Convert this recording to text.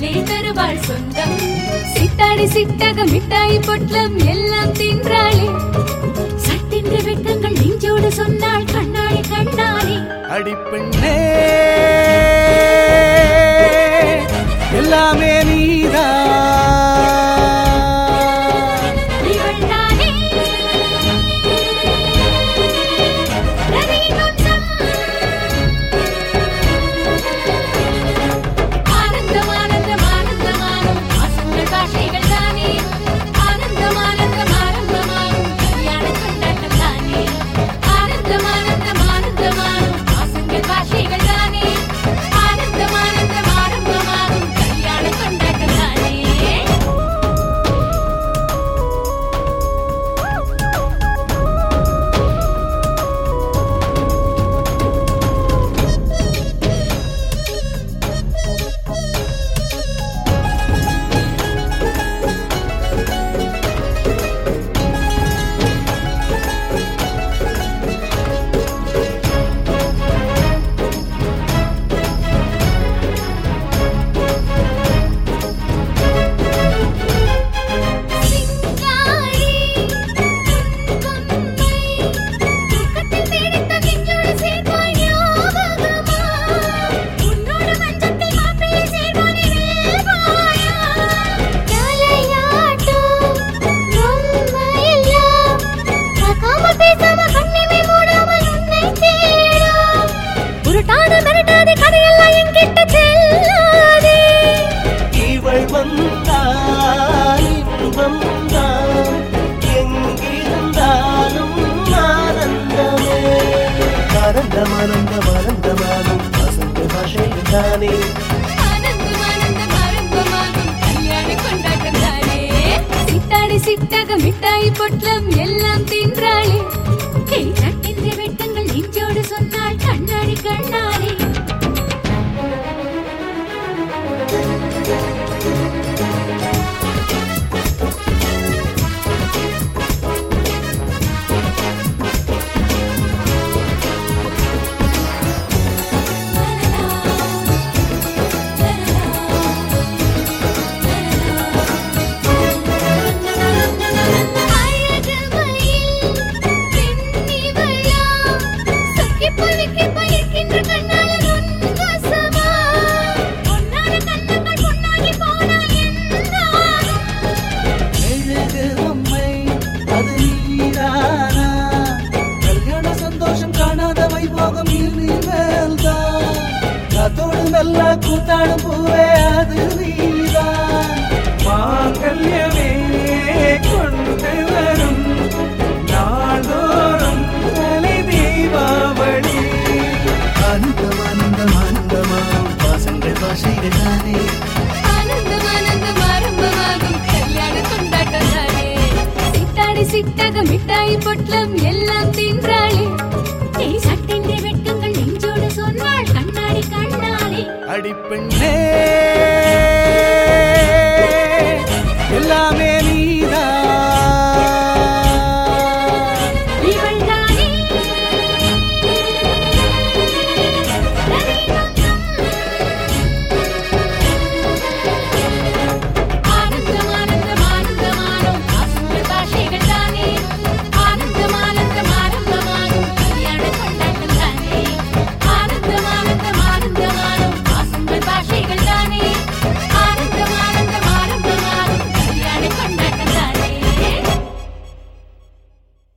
பெண்ணே தருவாள் சொந்தம் சித்தாடி சித்தக மிட்டாய் பொட்லம் எல்லாம் தின்றாளே சட்டென்று வெட்கங்கள் நெஞ்சோடு சொன்னாள் கண்ணாடி கண்ணாடி அடிப்பெண்ணே எல்லாமே நீதான் இவள்தானே ரவியின் உச்சம். ஆனந்தம் ஆனந்தம் ஆனந்தமானும் வாசங்கள் பாஷைகள் தானே ஆனந்தம் ஆனந்தம் ஆனந்தமானும் கல்யாண கொண்டாட்டம் தானே ஆனந்தம் ஆனந்தம் ஆனந்தமானும் வாசங்கள் பாஷைகள் தானே ஆனந்தம் ஆனந்தம் ஆனந்தமானும் கல்யாண கொண்டாட்டம் தானே சிங்காரி பொம்மை தூக்கத்தில் தேடித்த நெஞ்சோடு சேர்ப்பாய் ஞாபகமா உன்னோட மஞ்சத்தில் மாப்பிள்ளை சேர்வானே வேவாயா தலையாட்டும் பொம்மையெல்லாம் பார்க்காம பேசாம கண்ணிமை மூடாமல் உன்னை தேடும் உருட்டாத மிரட்டாத கதையெல்லாம் என்கிட்ட செல்லாதே இவள் வந்தால் இன்பம் தான் எங்கிருந்தாலும் ஆனந்தமே ஆனந்தம் ஆனந்தம் ஆனந்தமாகும் வசந்த பாஷை தானே ஆனந்தம் ஆனந்தம் ஆரம்பமாகும் கல்யாண கொண்டாட்டம் தானே சித்தாடி சித்தக மிட்டாய் பொட்லம் எல்லாம் தின்றாளே கை சட்டின்ற வெட்டங்கள் நெஞ்சோடு சொன்னாள் கண்ணாடி கண்ணாடி அழகுமயில் பெண்ணிவளா சொக்கிப் பொழுக்கிப் பயிர்க்கின்ற கண்ணாளன் உன் வசமா பொன்னான கண்ணங்கள் பொன்னாகி போனால் என்னாகும் எழுது பொம்மை அது நீரானா கல்யாண சந்தோஷம் காணாத வைபோகம் இனிமேல் தான் காத்தோடு நல்லா கூத்தாடும் பூவே அது நீதான் மாங்கல்யமே கொண்டு வரும் நாள்தோறும் தலை தீபாவளி ஆனந்தம் ஆனந்தம் ஆனந்தமாம் வாசங்கள் பாஷைகள் தானே ஆனந்தம் ஆனந்தம் ஆரம்பமாகும் கல்யாண கொண்டாட்டம் தானே சித்தாடி சித்தக மிட்டாய் பொட்லம் எல்லாம் தின்றாளே ஏய் சட்டென்று வெட்கங்கள் நெஞ்சோடு சொன்னாள் கண்ணாடி கண்ணாடி அடிப்பெண்ணே